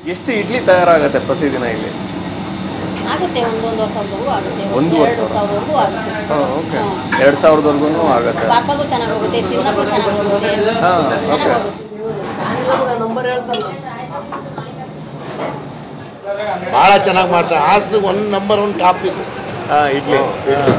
ಎಷ್ಟು ಇಡ್ಲಿ ತಯಾರಾಗುತ್ತೆ ಪ್ರತಿದಿನ ಇಲ್ಲಿ ಆಗುತ್ತೆ ಒಂದು ಒಂದೂವರೆ ಸಾವಿರದವರೆಗೂ ಆಗುತ್ತೆ ಒಂದೂವರೆ ಎರಡು ಸಾವಿರದವರೆಗೂ ಆಗುತ್ತೆ ಹಾಂ ಓಕೆ ಎರಡು ಸಾವಿರದವರೆಗೂ ಆಗುತ್ತೆ ಬಾಸೋದು ಚೆನ್ನಾಗಿ ಹೋಗುತ್ತೆ ತಿನ್ನೋಕ್ಕೂ ಚೆನ್ನಾಗಿ ಹೋಗುತ್ತೆ ಹಾಂ ಓಕೆ ಭಾಳ ಚೆನ್ನಾಗಿ ಮಾಡ್ತಾರೆ ಆಸ್ತಿ ಒನ್ ನಂಬರ್ ಒನ್ ಟಾಪ್ ಇದೆ ಹಾಂ ಇಡ್ಲಿ ಹಾಂ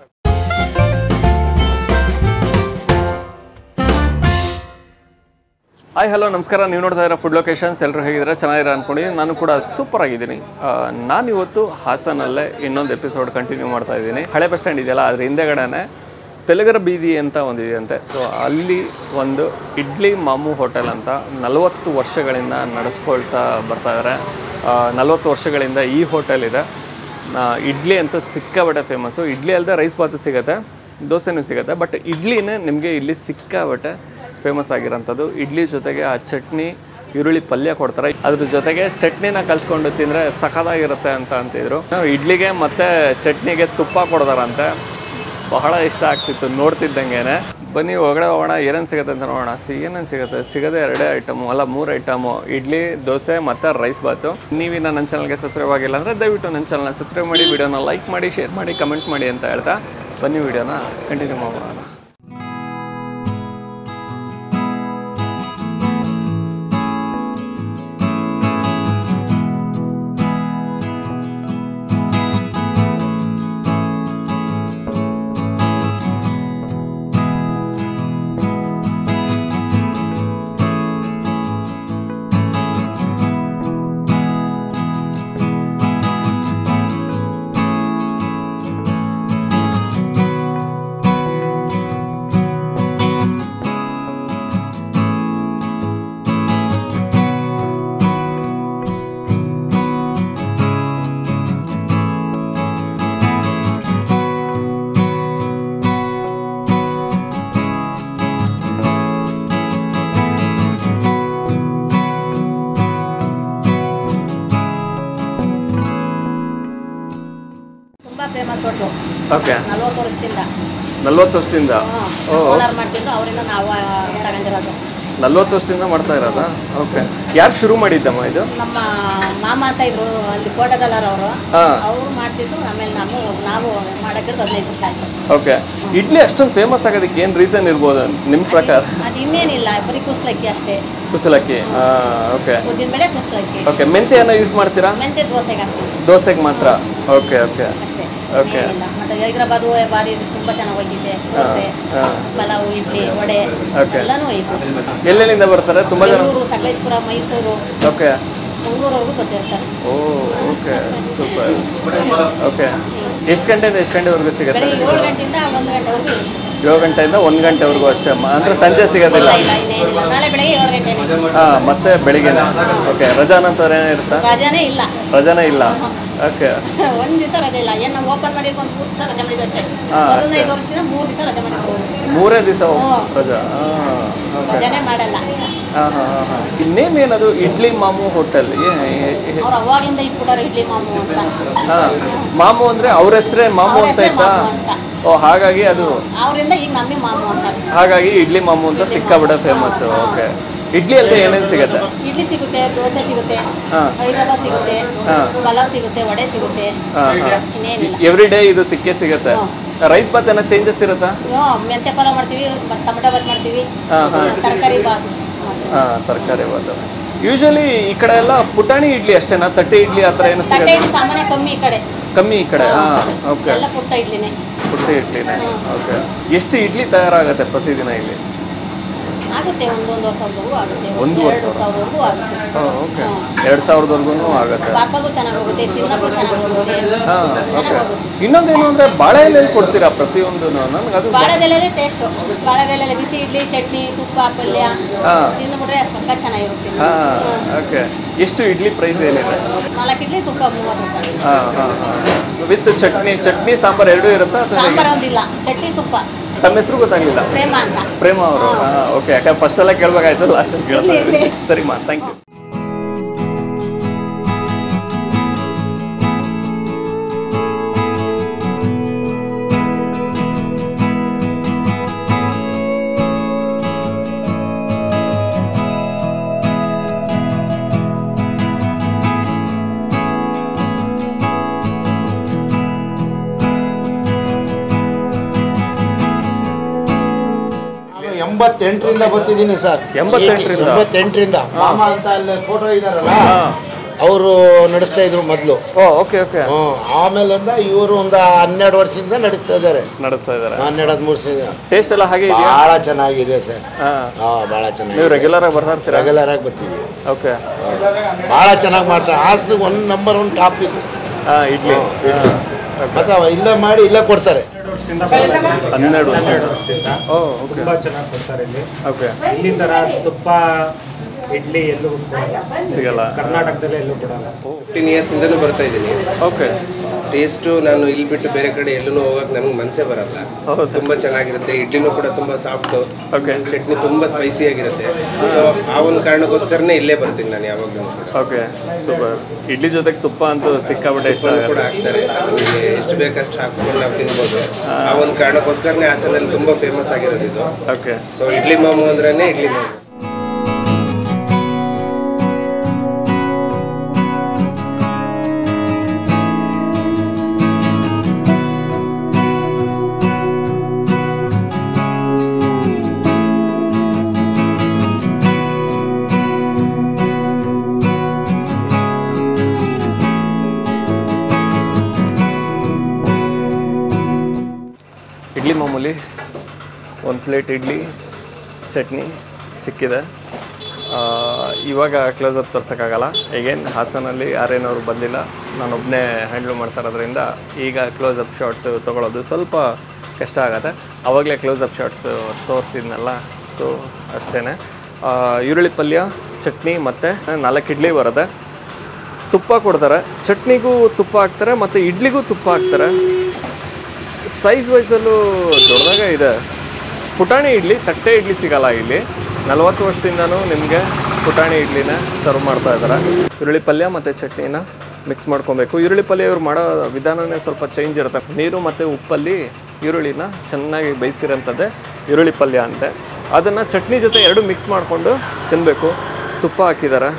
ಹಾಯ್ ಹಲೋ ನಮಸ್ಕಾರ ನೀವು ನೋಡ್ತಾ ಇರೋ ಫುಡ್ ಲೊಕೇಶನ್ಸ್ ಎಲ್ಲರೂ ಹೇಗಿದ್ದಾರೆ ಚೆನ್ನಾಗಿರ ಅಂದ್ಕೊಂಡಿದ್ದೀನಿ ನಾನು ಕೂಡ ಸೂಪರ್ ಆಗಿದ್ದೀನಿ ನಾನು ಇವತ್ತು ಹಾಸನಲ್ಲೇ ಇನ್ನೊಂದು ಎಪಿಸೋಡ್ ಕಂಟಿನ್ಯೂ ಮಾಡ್ತಾ ಇದ್ದೀನಿ ಹಳೆ ಬಸ್ ಸ್ಟ್ಯಾಂಡ್ ಇದೆಯಲ್ಲ ಅದ್ರ ಹಿಂದೆಗಡೆನೆ ತೆಲುಗರ ಬೀದಿ ಅಂತ ಒಂದು ಇದೆಯಂತೆ ಸೊ ಅಲ್ಲಿ ಒಂದು ಇಡ್ಲಿ ಮಾಮು ಹೋಟೆಲ್ ಅಂತ ನಲವತ್ತು ವರ್ಷಗಳಿಂದ ನಡೆಸ್ಕೊಳ್ತಾ ಬರ್ತಾ ಇದ್ದಾರೆ ನಲವತ್ತು ವರ್ಷಗಳಿಂದ ಈ ಹೋಟೆಲ್ ಇದೆ ಆ, ಇಡ್ಲಿ ಅಂತ ಸಿಕ್ಕಾಬಟ್ಟೆ ಫೇಮಸ್ಸು ಇಡ್ಲಿ ಅಲ್ಲದೆ ರೈಸ್ ಬಾತು ಸಿಗುತ್ತೆ ದೋಸೆನೂ ಸಿಗುತ್ತೆ ಬಟ್ ಇಡ್ಲಿನೇ ನಿಮಗೆ ಇಲ್ಲಿ ಸಿಕ್ಕಾಬಟ್ಟೆ ಫೇಮಸ್ ಆಗಿರೋಂಥದ್ದು ಇಡ್ಲಿ ಜೊತೆಗೆ ಆ ಚಟ್ನಿ ಈರುಳ್ಳಿ ಪಲ್ಯ ಕೊಡ್ತಾರೆ ಅದ್ರ ಜೊತೆಗೆ ಚಟ್ನಿನ ಕಲ್ಸ್ಕೊಂಡು ತಿಂದರೆ ಸಖತ್ತಾಗಿರುತ್ತೆ ಅಂತ ಅಂತಿದ್ರು ನಾವು ಇಡ್ಲಿಗೆ ಮತ್ತು ಚಟ್ನಿಗೆ ತುಪ್ಪ ಕೊಡ್ತಾರಂತೆ ಬಹಳ ಇಷ್ಟ ಆಗ್ತಿತ್ತು ನೋಡ್ತಿದ್ದಂಗೆನೆ ಬನ್ನಿ ಒಳಗಡೆ ಹೋಗೋಣ ಏನೇನು ಸಿಗುತ್ತೆ ಅಂತ ನೋಡೋಣ ಸಿ ಏನೇನು ಸಿಗುತ್ತೆ ಸಿಗೋದೇ ಎರಡೇ ಐಟಮು ಅಲ್ಲ ಮೂರು ಐಟಮು ಇಡ್ಲಿ ದೋಸೆ ಮತ್ತು ರೈಸ್ ಬಾತು ನೀವಿನ್ನ ನನ್ನ ಚಾನಲ್ಗೆ ಸಬ್ಸ್ಕ್ರೈಬ್ ಆಗಿಲ್ಲ ಅಂದರೆ ದಯವಿಟ್ಟು ನನ್ನ ಚಾನಲ್ನ ಸಬ್ಸ್ಕ್ರೈಬ್ ಮಾಡಿ ವಿಡಿಯೋನ ಲೈಕ್ ಮಾಡಿ ಶೇರ್ ಮಾಡಿ ಕಮೆಂಟ್ ಮಾಡಿ ಅಂತ ಹೇಳ್ತಾ ಬನ್ನಿ ವಿಡಿಯೋನ ಕಂಟಿನ್ಯೂ ಮಾಡೋಣ ತುಂಬಾ ಫೇಮಸ್ ಹೋಟ್ಲು ಓಕೆ ನಲ್ವತ್ತು ವರ್ಷದಿಂದ ನಲ್ವತ್ತು ವರ್ಷದಿಂದ ಓನರ್ ಮಾಡ್ತಿದ್ರು ಅವರಿಂದ ನಾವು ತಗೊಂಡಿರೋದು ನಲ್ವತ್ತು ವರ್ಷದಿಂದ ಮಾಡ್ತಾ ಇರೋದಾ ಓಕೆ ಯಾರು ಶುರು ಮಾಡಿದ್ದಮ್ಮ ಇದು ನಮ್ಮ ಮಾಮ ಅಂತ ಇದ್ರು ಅಲ್ಲಿ ಕೋಟದಲ್ಲರ ಅವರು ಹಾಂ ಅವರು ಮಾಡ್ತಿದ್ರು ಆಮೇಲೆ ನಾವು ನಾವು ಮಾಡಕ್ಕಿರೋದು ಹದಿನೈದು ವರ್ಷ ಆಯ್ತು ಓಕೆ ಇಡ್ಲಿ ಅಷ್ಟೊಂದು ಫೇಮಸ್ ಆಗೋದಕ್ಕೆ ಏನು ರೀಸನ್ ಇರ್ಬೋದು ನಿಮ್ಮ ಪ್ರಕಾರ ಅದು ಇನ್ನೇನಿಲ್ಲ ಬರೀ ಕುಸ್ಲಕ್ಕಿ ಅಷ್ಟೇ ಕುಸಲಕ್ಕಿ ಹಾಂ ಓಕೆ ಉದ್ದಿನ ಮೇಲೆ ಕುಸ್ಲಕ್ಕಿ ಓಕೆ ಮೆಂತ್ಯನ ಯೂಸ್ ಮಾಡ್ತೀರಾ ಮೆಂತ್ಯ ದೋಸೆಗೆ ಹಾಕ್ತೀವಿ ದೋಸೆಗೆ ಮಾತ್ರ ಓಕೆ ಓಕೆ ಅಷ್ಟೇ Okay. ಏನಿಲ್ಲ ಮತ್ತೆ ಹೈದ್ರಾಬಾದು ಬಾರಿ ತುಂಬಾ ಚೆನ್ನಾಗಿ ಹೋಗಿದೆ ದೋಸೆ ಹಾಂ ಪಲಾವು ಇಡ್ಲಿ ವಡೆ Okay. ಎಲ್ಲಾನು ಹೋಯ್ತು ಎಲ್ಲೆಲ್ಲಿಂದ ಬರ್ತಾರೆ ತುಂಬ ಜನ ಬೆಂಗಳೂರು ಸಕಲೇಶ್ಪುರ ಮೈಸೂರು ಓಕೆ ಮಂಗಳೂರವರೆಗೂ ಬರ್ತಿರ್ತಾರೆ ಓ ಓಕೆ ಸೂಪರ್ ಓಕೆ ಎಷ್ಟು ಗಂಟೆಯಿಂದ ಎಷ್ಟು ಗಂಟೆವರೆಗೂ ಸಿಗುತ್ತೆ ಬೆಳಿಗ್ಗೆ ಏಳು ಗಂಟೆಯಿಂದ ಒಂದು ಗಂಟೆವರೆಗೂ ಇರುತ್ತೆ. ಏಳು ಗಂಟೆಯಿಂದ ಒಂದು ಗಂಟೆವರೆಗೂ ಅಷ್ಟೇ ಮ- ಅಂದ್ರೆ ಸಂಜೆ ಸಿಗೋದಿಲ್ಲ ಇಲ್ಲ ಇನ್ನೇನಿಲ್ಲ ನಾಳೆ ಬೆಳಗ್ಗೆ ಏಳು ಗಂಟೆ ಹಾಂ ಮತ್ತೆ ಬೆಳಿಗ್ಗೆನೆ ಓಕೆ ರಜಾ ನಂತರ ಏನಿರುತ್ತಾ ರಜಾನೇ ಇಲ್ಲ ರಜಾನೇ ಇಲ್ಲ ಓಕೆ ಒಂದ್ ದಿವಸ ರಜೆ ಇಲ್ಲ ಏನು ನಾವು ಓಪನ್ ಮಾಡಿ ಒಂದು ಮೂರು ದಿವಸ ರಜೆ ಮಾಡಿದ್ವಿ ಅಷ್ಟೇ ಹಾ, ಮೊದಲನೇ ಐದು ವರ್ಷದಿಂದ ಮೂರು ದಿವಸ ರಜೆ ಮಾಡಿದ್ವಿ ಮೂರೇ ದಿವಸ ಹ್ಞೂ. ರಜಾ ಹಾಂ ಓಕೆ ರಜಾನೇ ಮಾಡಲ್ಲ ಹಾಂ ಹಾಂ ಹಾಂ ಹಾಂ ಇನ್ನೇಮ್ ಏನದು ಇಡ್ಲಿ ಮಾಮು ಹೋಟೆಲ್ ಅವ್ರು ಅವಾಗ್ಲಿಂದ ಇಟ್ಬಿಟ್ಟಾರೆ ಇಡ್ಲಿ ಮಾಮು ಅಂತ ಹಾಂ ಮಾಮು ಅಂದರೆ ಅವ್ರ ಹೆಸರೇ ಮಾಮು ಅವ್ರ ಅಂತ ಹೆಸರೇ ಇತ್ತಾ ಮಾಮು ಅಂತ ಓ ಹಾಗಾಗಿ ಅದು ಅವರಿಂದ ಈಗ ನಮಗೆ ಮಾಮು ಅಂತಾರೆ ಹಾಗಾಗಿ ಇಡ್ಲಿ ಮಾಮು ಅಂತ ಸಿಕ್ಕಾಬಿಡ ಫೇಮಸ್ ಓಕೆ ಇಡ್ಲಿ ಅಲ್ಲದೆ ಏನೇನು ಸಿಗುತ್ತೆ ಇಡ್ಲಿ ಸಿಗುತ್ತೆ ದೋಸೆ ಸಿಗುತ್ತೆ ಹಾಂ ಹೈದ್ರಾಬಾದ್ ಸಿಗುತ್ತೆ ಹಾಂ ಪಲಾವ್ ಸಿಗುತ್ತೆ ವಡೆ ಸಿಗುತ್ತೆ ಹಾಂ ಹಾಂ ಇನ್ನೇನಿಲ್ಲ ಎವ್ರಿ ಡೇ ಇದು ಸಿಕ್ಕೇ ಸಿಗುತ್ತೆ ರೈಸ್ ಬಾತ್ ಏನೋ ಚೇಂಜಸ್ ಇರುತ್ತಾ ಹ್ಞೂ ಮೆಂತ್ಯ ಪಲಾವ್ ಮಾಡ್ತೀವಿ ಮತ್ತೆ ಟೊಮೆಟೊ ಬಾತ್ ಮಾಡ್ತೀವಿ ಹಾಂ ಹಾಂ ತರಕಾರಿ ಬಾತ್ ಮಾಡ್ತೀವಿ. ಹಾಂ ತರಕಾರಿ ಬಾತ್ ಯೂಶಲಿ ಈ ಕಡೆ ಎಲ್ಲ ಪುಟಾಣಿ ಇಡ್ಲಿ ಅಷ್ಟೇನಾ ತಟ್ಟೆ ಇಡ್ಲಿ ಆ ಥರ ಏನು ತಟ್ಟೆ ಸಿಗುತ್ತೆ ಇಡ್ಲಿ ಸಾಮಾನ್ಯ ಕಮ್ಮಿ ಈ ಕಡೆ ಕಮ್ಮಿ ಈ ಕಡೆ ಹಾಂ ಓಕೆ ಎಲ್ಲ ಪುಟ್ಟ ಇಡ್ಲಿನೇ ಪುಟ್ಟ ಇಡ್ಲಿನೇ ಓಕೆ ಎಷ್ಟು ಇಡ್ಲಿ ತಯಾರಾಗುತ್ತೆ ಪ್ರತಿದಿನ ಇಲ್ಲಿ ಆಗುತ್ತೆ ಒಂದು ಒಂದೂವರೆ ಸಾವಿರದವರೆಗೂ ಆಗುತ್ತೆ ಒಂದೂವರೆ ಎರಡು ಸಾವಿರದವರೆಗೂ ಆಗುತ್ತೆ ಹಾಂ ಓಕೆ ಎರಡು ಸಾವಿರದವರೆಗೂ ಆಗುತ್ತೆ ಬಾಸೋದು ಚೆನ್ನಾಗಿ ಹೋಗುತ್ತೆ ತಿನ್ನೋಕ್ಕೂ ಚೆನ್ನಾಗಿ ಹೋಗುತ್ತೆ ಹಾಂ ಓಕೆ ಇನ್ನೊಂದೇನು ಅಂದರೆ ಬಾಳೆ ಎಲೆಯಲ್ಲಿ ಕೊಡ್ತೀರಾ ಪ್ರತಿಯೊಂದು ನನಗೆ ಅದು ಬಾಳೆದೆಲೆಲೆ ಟೇಸ್ಟು ಬಾಳೆದೆಲೆಲೆ ಬಿಸಿ ಇಡ್ಲಿ ಚಟ್ನಿ ತುಪ್ಪ ಪಲ್ಯ ಹಾಂ ತಿಂದ್ಬಿಟ್ರೆ ಪಕ್ಕ ಚೆನ್ನಾಗಿರುತ್ತೆ ಹಾಂ ಓಕೆ ಎಷ್ಟು ಇಡ್ಲಿ ಪ್ರೈಸ್ ಏನಿದೆ ನಾಲ್ಕು ಇಡ್ಲಿ ತುಪ್ಪ ಮೂವತ್ತು ರೂಪಾಯಿ ಹಾಂ ಹಾಂ ಹಾಂ ವಿತ್ ಚಟ್ನಿ ಚಟ್ನಿ ಸಾಂಬಾರು ಎರಡೂ ಇರುತ್ತಾ ಅಥವಾ ಹೇಗೆ? ಸಾಂಬಾರು ಒಂದಿಲ್ಲ ಚಟ್ನಿ ತುಪ್ಪ ತಮ್ಮ ಹೆಸರು ಗೊತ್ತಾಗಲಿಲ್ಲ ಪ್ರೇಮ ಅಂತ ಪ್ರೇಮ ಅವರು ಹಾಂ ಓಕೆ ಯಾಕಂದ್ರೆ ಫಸ್ಟ್ ಎಲ್ಲ ಕೇಳಬೇಕಾಯ್ತು ಲಾಸ್ಟ್ ಕೇಳ್ತಾ ಇರ್ಲಿ, ಇದ್ದೀನಿ ಸರಿಮಾ ಥ್ಯಾಂಕ್ ಯು ಎಂಬತ್ತೆಂಟರಿಂದ ಬರ್ತಿದ್ದೀನಿ ಸರ್ ಎಂಬತ್ತೆಂಟರಿಂದ? ಎಂಬತ್ತೆಂಟರಿಂದ ಮಾಮ ಅಂತ ಅಲ್ಲಿ ಫೋಟೋ ಇದಾರಲ್ಲ ಹಾಂ ಅವರು ನಡೆಸ್ತಾ ಇದ್ರು ಮೊದಲು ಓ ಓಕೆ ಓಕೆ ಹ್ಞೂ ಆಮೇಲಿಂದ ಇವರು ಒಂದು ಹನ್ನೆರಡು ವರ್ಷದಿಂದ ನಡೆಸ್ತಾ ಇದ್ದಾರೆ ನಡೆಸ್ತಾ ಇದ್ದಾರೆ ಹನ್ನೆರಡು ಹದಿಮೂರು ವರ್ಷದಿಂದ ಟೇಸ್ಟ್ ಎಲ್ಲ ಹಾಗೆ ಇದೆಯಾ ಭಾಳ ಚೆನ್ನಾಗಿದೆ ಸರ್ ಹಾಂ ಹಾಂ ಭಾಳ ನೀವು ಚೆನ್ನಾಗಿದೆ ರೆಗ್ಯುಲರ್ ಆಗಿ ಬರ್ತಾ ಇರ್ತೀರಾ ರೆಗ್ಯುಲರ್ ಆಗಿ ಬರ್ತೀವಿ ಓಕೆ ಭಾಳ ಚೆನ್ನಾಗಿ ಮಾಡ್ತಾರೆ ಹಾಸ್ದು ಒನ್ ನಂಬರ್ ಒನ್ ಟಾಪ್ ಇದೆ ಹಾಂ ಇಡ್ಲಿ ಮತ್ತೆ ಅವ ಇಲ್ಲೇ ಮಾಡಿ ಇಲ್ಲೇ ಕೊಡ್ತಾರೆ ಹನ್ನೆರಡು ವರ್ಷ ಹನ್ನೆರಡು ವರ್ಷದಿಂದ ಓ ಓಕೆ ತುಂಬಾ ಚೆನ್ನಾಗಿ ಕೊಡ್ತಾರೆ ಇಲ್ಲಿ ಓಕೆ ಇಲ್ಲಿ ತರ ತುಪ್ಪ ಇಡ್ಲಿ ಎಲ್ಲೂ ಕೊಡಲ್ಲ ಸಿಗಲ್ಲ ಕರ್ನಾಟಕದಲ್ಲೇ ಎಲ್ಲೂ ಕೊಡಲ್ಲ ಫಿಫ್ಟೀನ್ ಇಯರ್ಸಿಂದನೂ ಬರ್ತಾ ಇದ್ದೀನಿ ಓಕೆ ಟೇಸ್ಟು ನಾನು ಇಲ್ಲಿ ಬಿಟ್ಟು ಬೇರೆ ಕಡೆ ಎಲ್ಲೂ ಹೋಗಕ್ಕೆ ನನಗೆ ಮನಸ್ಸೇ ಬರಲ್ಲ ಹೌದು. ತುಂಬ ಚೆನ್ನಾಗಿರುತ್ತೆ ಇಡ್ಲಿನೂ ಕೂಡ ತುಂಬ ಸಾಫ್ಟು ಓಕೆ ಚಟ್ನಿ ತುಂಬ ಸ್ಪೈಸಿ ಆಗಿರುತ್ತೆ ಸೊ ಆ ಒಂದು ಕಾರಣಕ್ಕೋಸ್ಕರನೇ ಇಲ್ಲೇ ಬರ್ತೀನಿ ನಾನು ಯಾವಾಗಲೂ ಕೂಡ ಓಕೆ ಸೂಪರ್ ಇಡ್ಲಿ ಜೊತೆಗೆ ತುಪ್ಪ ಅಂತೂ ಸಿಕ್ಕಾಬಿಟ್ಟೆ ಇಷ್ಟ ತುಪ್ಪನೂ ಕೂಡ ಆಗುತ್ತೆ ಹಾಕ್ತಾರೆ ನಮಗೆ ಎಷ್ಟು ಬೇಕಷ್ಟು ಹಾಕ್ಸ್ಕೊಂಡು ನಾವು ತಿನ್ಬೋದು ಆ ಒಂದು ಕಾರಣಕ್ಕೋಸ್ಕರನೇ ಹಾಸನಲ್ಲಿ ತುಂಬ ಫೇಮಸ್ ಆಗಿರೋದು ಇದು ಓಕೆ ಸೊ ಇಡ್ಲಿ ಮಾಮು ಅಂದ್ರೇ ಇಡ್ಲಿ ಮಾಮು ಇಡ್ಲಿ ಮಾಮೂಲಿ ಒಂದು ಪ್ಲೇಟ್ ಇಡ್ಲಿ ಚಟ್ನಿ ಸಿಕ್ಕಿದೆ ಆ, ಇವಾಗ ಕ್ಲೋಸಪ್ ತೋರ್ಸೋಕ್ಕಾಗಲ್ಲ ಈಗೇನು ಹಾಸನಲ್ಲಿ ಯಾರೇನವರು ಬಂದಿಲ್ಲ ನಾನೊಬ್ಬನೇ ಹ್ಯಾಂಡ್ಲ್ ಮಾಡ್ತಾ ಇರೋದ್ರಿಂದ ಈಗ ಕ್ಲೋಸಪ್ ಶಾರ್ಟ್ಸು ತೊಗೊಳೋದು ಸ್ವಲ್ಪ ಕಷ್ಟ ಆಗುತ್ತೆ ಆವಾಗಲೇ ಕ್ಲೋಸಪ್ ಶಾರ್ಟ್ಸು ತೋರಿಸಿದ್ನಲ್ಲ ಸೊ ಅಷ್ಟೇ ಈರುಳ್ಳಿ ಪಲ್ಯ ಚಟ್ನಿ ಮತ್ತು ನಾಲ್ಕು ಇಡ್ಲಿ ಬರುತ್ತೆ ತುಪ್ಪ ಕೊಡ್ತಾರೆ ಚಟ್ನಿಗೂ ತುಪ್ಪ ಹಾಕ್ತಾರೆ ಮತ್ತು ಇಡ್ಲಿಗೂ ತುಪ್ಪ ಹಾಕ್ತಾರೆ ಸೈಜ್ ವೈಸಲ್ಲೂ ದೊಡ್ಡದಾಗ ಇದೆ ಪುಟಾಣಿ ಇಡ್ಲಿ ತಟ್ಟೆ ಇಡ್ಲಿ ಸಿಗಲ್ಲ ಇಲ್ಲಿ ನಲವತ್ತು ವರ್ಷದಿಂದನೂ ನಿಮಗೆ ಪುಟಾಣಿ ಇಡ್ಲಿನ ಸರ್ವ್ ಮಾಡ್ತಾ ಇದ್ದಾರೆ ಈರುಳ್ಳಿ ಪಲ್ಯ ಮತ್ತು ಚಟ್ನಿನ ಮಿಕ್ಸ್ ಮಾಡ್ಕೊಬೇಕು ಈರುಳ್ಳಿ ಪಲ್ಯ ಇವ್ರು ಮಾಡೋ ವಿಧಾನನೇ ಸ್ವಲ್ಪ ಚೇಂಜ್ ಇರುತ್ತೆ ನೀರು ಮತ್ತು ಉಪ್ಪಲ್ಲಿ ಈರುಳ್ಳಿನ ಚೆನ್ನಾಗಿ ಬೇಯಿಸಿರೋಂಥದ್ದೇ ಈರುಳ್ಳಿ ಪಲ್ಯ ಅಂತೆ ಅದನ್ನು ಚಟ್ನಿ ಜೊತೆ ಎರಡು ಮಿಕ್ಸ್ ಮಾಡಿಕೊಂಡು ತಿನ್ನಬೇಕು ತುಪ್ಪ ಹಾಕಿದ್ದಾರೆ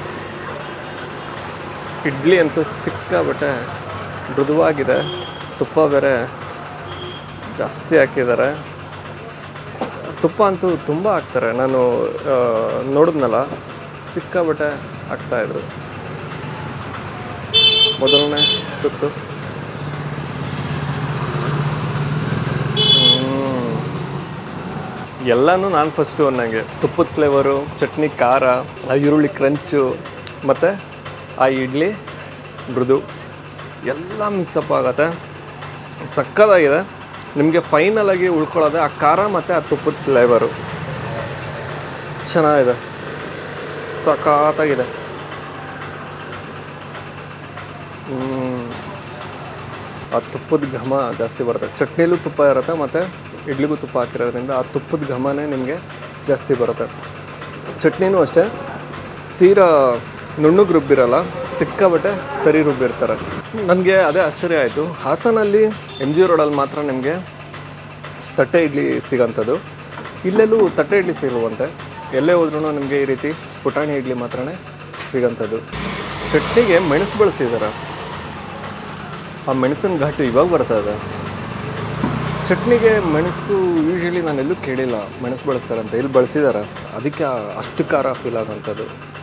ಇಡ್ಲಿ ಅಂತೂ ಸಿಕ್ಕಾಬಟ್ಟೆ ಮೃದುವಾಗಿದೆ ತುಪ್ಪ ಬೇರೆ ಜಾಸ್ತಿ ಹಾಕಿದ್ದಾರೆ ತುಪ್ಪ ಅಂತೂ ತುಂಬ ಹಾಕ್ತಾರೆ ನಾನು ಆ, ನೋಡಿದ್ನಲ್ಲ ಸಿಕ್ಕಾಬಟ್ಟೆ ಹಾಕ್ತಾಯಿದ್ರು ಮೊದಲನೇ ತುತ್ತು ಹ್ಮ್. ಎಲ್ಲನೂ ನಾನು ಫಸ್ಟು ಅನ್ನಂಗೆ ತುಪ್ಪದ ಫ್ಲೇವರು ಚಟ್ನಿ ಖಾರ ಆ ಈರುಳ್ಳಿ ಕ್ರಂಚು ಮತ್ತು ಆ ಇಡ್ಲಿ ಮೃದು ಎಲ್ಲ ಮಿಕ್ಸಪ್ ಆಗುತ್ತೆ ಸಕ್ಕತ್ತಾಗಿದೆ ನಿಮಗೆ ಫೈನಲ್ ಆಗಿ ಉಳ್ಕೊಳ್ಳೋದೆ ಆ ಖಾರ ಮತ್ತು ಆ ತುಪ್ಪದ ಫ್ಲೇವರು ಚೆನ್ನಾಗಿದೆ ಸಖತ್ತಾಗಿದೆ ಹ್ಮ್. ಆ ತುಪ್ಪದ ಘಮ ಜಾಸ್ತಿ ಬರುತ್ತೆ ಚಟ್ನಿಲೂ ತುಪ್ಪ ಇರುತ್ತೆ ಮತ್ತು ಇಡ್ಲಿಗೂ ತುಪ್ಪ ಹಾಕಿರೋದ್ರಿಂದ ಆ ತುಪ್ಪದ ಘಮನೇ ನಿಮಗೆ ಜಾಸ್ತಿ ಬರುತ್ತೆ ಚಟ್ನಿನೂ ಅಷ್ಟೇ ತೀರಾ ನುಣ್ಣಗೆ ರುಬ್ಬಿರಲ್ಲ ಸಿಕ್ಕಾಬಟ್ಟೆ ತರಿ ರುಬ್ಬಿರ್ತಾರೆ ನನಗೆ ಅದೇ ಆಶ್ಚರ್ಯ ಆಯಿತು ಹಾಸನಲ್ಲಿ ಎಮ್ ಜಿ ರೋಡಲ್ಲಿ ಮಾತ್ರ ನಿಮಗೆ ತಟ್ಟೆ ಇಡ್ಲಿ ಸಿಗೋಂಥದ್ದು ಇಲ್ಲೆಲ್ಲೂ ತಟ್ಟೆ ಇಡ್ಲಿ ಸಿಗುವಂತೆ ಎಲ್ಲೇ ಹೋದ್ರೂ ನಿಮಗೆ ಈ ರೀತಿ ಪುಟಾಣಿ ಇಡ್ಲಿ ಮಾತ್ರನೇ ಸಿಗೋಂಥದ್ದು ಚಟ್ನಿಗೆ ಮೆಣಸು ಬಳಸಿದ್ದಾರೆ ಆ ಮೆಣಸಿನ ಘಾಟು ಇವಾಗ ಬರ್ತಾ ಇದೆ ಚಟ್ನಿಗೆ ಮೆಣಸು ಯೂಶಲಿ ನಾನು ಎಲ್ಲೂ ಕೇಳಿಲ್ಲ ಮೆಣಸು ಬಳಸ್ತಾರಂತೆ ಇಲ್ಲಿ ಬಳಸಿದ್ದಾರೆ ಅದಕ್ಕೆ ಆ- ಅಷ್ಟು ಖಾರ ಫೀಲ್ ಆಗೋಂಥದ್ದು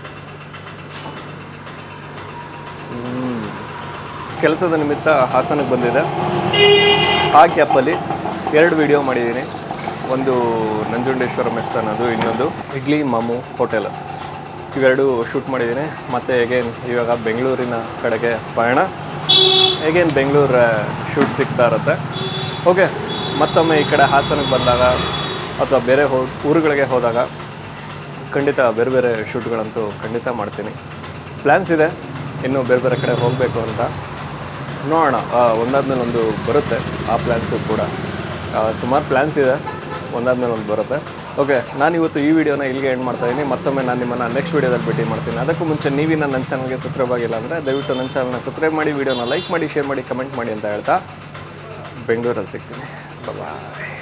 ಕೆಲಸದ ನಿಮಿತ್ತ ಹಾಸನಕ್ಕೆ ಬಂದಿದೆ ಆ ಗ್ಯಾಪಲ್ಲಿ ಎರಡು ವಿಡಿಯೋ ಮಾಡಿದ್ದೀನಿ ಒಂದು ನಂಜುಂಡೇಶ್ವರ ಮೆಸ್ ಅನ್ನೋದು ಇನ್ನೊಂದು ಇಡ್ಲಿ ಮಾಮು ಹೋಟೆಲ್ ಇವೆರಡು ಶೂಟ್ ಮಾಡಿದ್ದೀನಿ ಮತ್ತು ಹೇಗೇನು ಇವಾಗ ಬೆಂಗಳೂರಿನ ಕಡೆಗೆ ಪಯಣ ಹೇಗೇನು ಬೆಂಗಳೂರು ಶೂಟ್ ಸಿಗ್ತಾ ಇರುತ್ತೆ ಓಕೆ ಮತ್ತೊಮ್ಮೆ ಈ ಕಡೆ ಹಾಸನಕ್ಕೆ ಬಂದಾಗ ಅಥವಾ ಬೇರೆ ಹೋ ಊರುಗಳಿಗೆ ಹೋದಾಗ ಖಂಡಿತ ಬೇರೆ ಬೇರೆ ಶೂಟ್ಗಳಂತೂ ಖಂಡಿತ ಮಾಡ್ತೀನಿ ಪ್ಲ್ಯಾನ್ಸ್ ಇದೆ ಇನ್ನೂ ಬೇರೆ ಬೇರೆ ಕಡೆ ಹೋಗಬೇಕು ಅಂತ ನೋಡೋಣ ಒಂದಾದ್ಮೇಲೆ ಒಂದು ಬರುತ್ತೆ ಆ ಪ್ಲ್ಯಾನ್ಸು ಕೂಡ ಸುಮಾರು ಪ್ಲ್ಯಾನ್ಸ್ ಇದೆ ಒಂದಾದ್ಮೇಲೆ ಒಂದು ಬರುತ್ತೆ ಓಕೆ ನಾನು ಇವತ್ತು ಈ ವಿಡಿಯೋನ ಇಲ್ಲಿಗೆ ಎಂಡ್ ಮಾಡ್ತಾ ಇದ್ದೀನಿ ಮತ್ತೊಮ್ಮೆ ನಾನು ನಿಮ್ಮನ್ನು ನೆಕ್ಸ್ಟ್ ವಿಡಿಯೋದಲ್ಲಿ ಭೇಟಿ ಮಾಡ್ತೀನಿ ಅದಕ್ಕೂ ಮುಂಚೆ ನೀವಿನ ನನ್ನ ಚಾನಲ್ಗೆ ಸಬ್ಸ್ಕ್ರೈಬ್ ಆಗಿಲ್ಲ ಅಂದರೆ ದಯವಿಟ್ಟು ನನ್ನ ಚಾನಲ್ನ ಸಬ್ಸ್ಕ್ರೈಬ್ ಮಾಡಿ ವಿಡಿಯೋನ ಲೈಕ್ ಮಾಡಿ ಶೇರ್ ಮಾಡಿ ಕಮೆಂಟ್ ಮಾಡಿ ಅಂತ ಹೇಳ್ತಾ ಬೆಂಗಳೂರಲ್ಲಿ ಸಿಗ್ತೀನಿ ಬಾಯ್